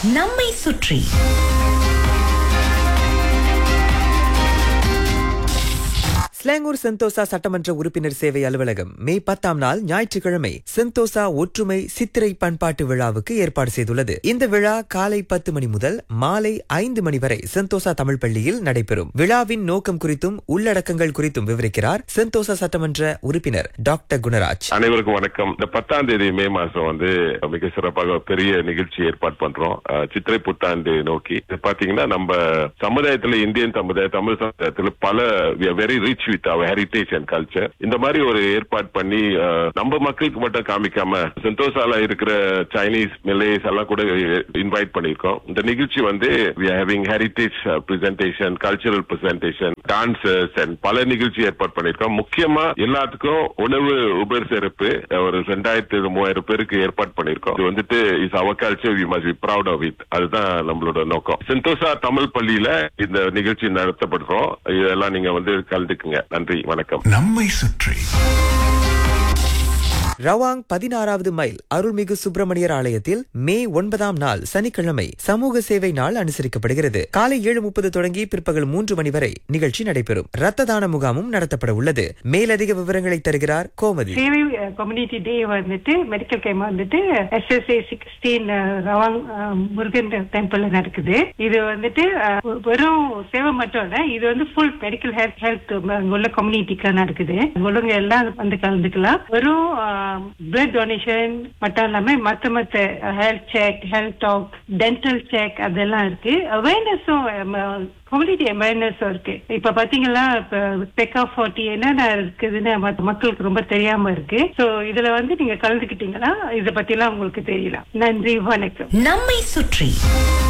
நம்மை சுற்றி ஸ்லாங்கூர் செந்தோசா சட்டமன்ற உறுப்பினர் சேவை அலுவலகம் மே பத்தாம் நாள் ஞாயிற்றுக்கிழமை செந்தோசா ஒற்றுமை சித்திரை பண்பாட்டு விழாவுக்கு ஏற்பாடு செய்துள்ளது இந்த விழா காலை பத்து மணி முதல் மாலை ஐந்து மணி வரை செந்தோசா தமிழ் பள்ளியில் நடைபெறும் விழாவின் நோக்கம் குறித்தும் உள்ளடக்கங்கள் குறித்தும் விவரிக்கிறார் செந்தோசா சட்டமன்ற உறுப்பினர் டாக்டர் குணராஜ் அனைவருக்கும் வணக்கம் இந்த பத்தாம் தேதி மே மாசம் வந்து மிக சிறப்பாக ஒரு பெரிய நிகழ்ச்சி ஏற்பாடு பண்றோம் அஹ், சித்திரை புத்தாண்டு நோக்கி இது பாத்தீங்கன்னா நம்ம சமுதாயத்துல இந்தியன் சமுதாயம் தமிழ் சமுதாயத்துல பல very rich with our heritage and culture இந்த மாதிரி ஒரு ஏற்பாடு பண்ணி அஹ், நம்ம மக்களுக்கு மட்டும் காமிக்காம செந்தோசால இருக்கிற சைனீஸ் மில்லேஸ் எல்லாம் கூட இன்வைட் பண்ணிருக்கோம் இந்த நிகழ்ச்சி வந்து having heritage presentation cultural presentation dancers and பல நிகழ்ச்சி ஏற்பாடு பண்ணிருக்கோம் முக்கியமா எல்லாத்துக்கும் உணவு உபசரிப்பு ஒரு ரெண்டாயிரத்தி மூவாயிரம் பேருக்கு ஏற்பாடு பண்ணிருக்கோம் இது வந்துட்டு is our culture we must be proud of it அதுதான் நம்மளோட நோக்கம் செந்தோசா தமிழ் பள்ளியில இந்த நிகழ்ச்சி நடத்தப்படுறோம் இதெல்லாம் நீங்க வந்து கலந்துக்குங்க நன்றி வணக்கம் நம்மை சுற்றி ரவாங் பதினாறாவது மைல் அருள்மிகு சுப்பிரமணியர் ஆலயத்தில் மே ஒன்பதாம் நாள் சனிக்கிழமை சமூக சேவை நாள் அனுசரிக்கப்படுகிறது காலை ஏழு முப்பது தொடங்கி பிற்பகல் மூன்று மணி வரை நிகழ்ச்சி நடைபெறும் ரத்த தான முகாமும் நடத்தப்பட உள்ளது மேலதிக விவரங்களை தருகிறார் கோமதி சேவை கம்யூனிட்டி டே வந்துட்டு மெடிக்கல் கேம்ப் வந்துட்டு SSA sixteen Rawang ah, Murugan temple நடக்குது இது வந்துட்டு அஹ், வெறும் சேவை மட்டும் இல்ல இது வந்து ஃபுல் மெடிக்கல் ஹெல்த் ஹெல்த் உள்ள கம்யூனிட்டிக்கு நடக்குது உள்ளவங்க எல்லாம் வந்து கலந்துக்கலாம் வெறும் பிளட் டொனேஷன் மட்டும் இல்லாம மத்த மத்த health check health talk dental check அதெல்லாம் இருக்கு அவேர்னஸும் கம்யூனிட்டி அவேர்னஸும் இருக்கு இப்ப பாத்தீங்கன்னா இப்ப பெக்கா ஃபார்ட்டி என்னென்ன இருக்குதுன்னு மத்த மக்களுக்கு ரொம்ப தெரியாம இருக்கு சோ இதுல வந்து நீங்க கலந்துக்கிட்டீங்கன்னா இத பத்தி எல்லாம் உங்களுக்கு தெரியலாம் நன்றி வணக்கம் நம்மை சுற்றி